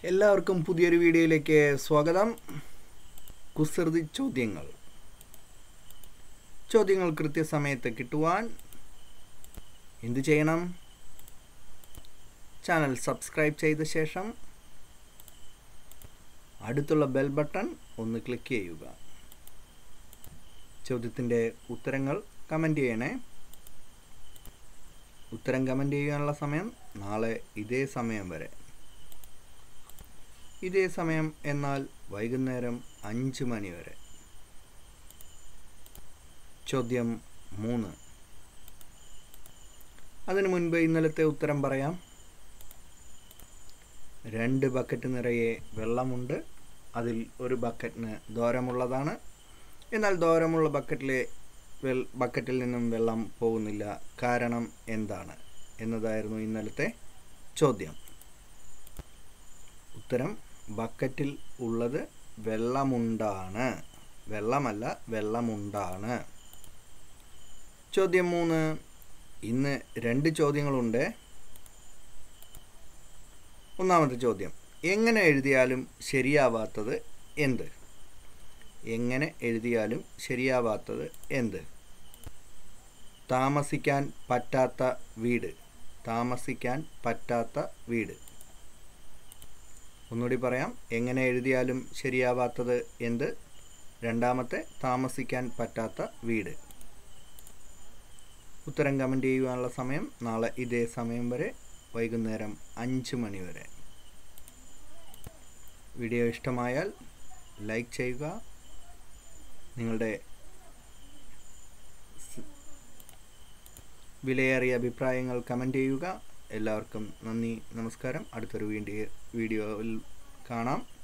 എല്ലാവർക്കും പുതിയൊരു വീഡിയോയിലേക്ക് സ്വാഗതം കുസൃതി ചോദ്യങ്ങൾ ചോദ്യങ്ങൾ കൃത്യസമയത്ത് കിട്ടുവാൻ എന്തു ചെയ്യണം ചാനൽ സബ്സ്ക്രൈബ് ചെയ്ത ശേഷം അടുത്തുള്ള ബെൽ ബട്ടൺ ഒന്ന് ക്ലിക്ക് ചെയ്യുക ചോദ്യത്തിൻ്റെ ഉത്തരങ്ങൾ കമൻറ്റ് ചെയ്യണേ ഉത്തരം കമൻറ്റ് ചെയ്യാനുള്ള സമയം നാളെ ഇതേ സമയം വരെ ഇതേ സമയം എന്നാൽ വൈകുന്നേരം അഞ്ച് മണി വരെ ചോദ്യം മൂന്ന് അതിനു മുൻപ് ഇന്നലത്തെ ഉത്തരം പറയാം രണ്ട് ബക്കറ്റ് നിറയെ വെള്ളമുണ്ട് അതിൽ ഒരു ബക്കറ്റിന് ദൂരമുള്ളതാണ് എന്നാൽ ദൂരമുള്ള ബക്കറ്റിലെ വെൽ ബക്കറ്റിൽ നിന്നും വെള്ളം പോകുന്നില്ല കാരണം എന്താണ് എന്നതായിരുന്നു ഇന്നലത്തെ ചോദ്യം ഉത്തരം ബക്കറ്റിൽ ഉള്ളത് വെള്ളമുണ്ടാണ് വെള്ളമല്ല വെള്ളമുണ്ടാണ് ചോദ്യം മൂന്ന് ഇന്ന് രണ്ട് ചോദ്യങ്ങളുണ്ട് ഒന്നാമത്തെ ചോദ്യം എങ്ങനെ എഴുതിയാലും ശരിയാവാത്തത് എന്ത് എങ്ങനെ എഴുതിയാലും ശരിയാവാത്തത് എന്ത് താമസിക്കാൻ പറ്റാത്ത വീട് താമസിക്കാൻ പറ്റാത്ത വീട് ഒന്നുകൂടി പറയാം എങ്ങനെ എഴുതിയാലും ശരിയാവാത്തത് എന്ത് രണ്ടാമത്തെ താമസിക്കാൻ പറ്റാത്ത വീട് ഉത്തരം കമൻറ്റ് ചെയ്യുവാനുള്ള സമയം നാളെ ഇതേ സമയം വരെ വൈകുന്നേരം അഞ്ച് മണി വരെ വീഡിയോ ഇഷ്ടമായാൽ ലൈക്ക് ചെയ്യുക നിങ്ങളുടെ വിലയേറിയ അഭിപ്രായങ്ങൾ കമൻറ്റ് ചെയ്യുക എല്ലാവർക്കും നന്ദി നമസ്കാരം അടുത്തൊരു വീഡിയോ വീഡിയോയിൽ കാണാം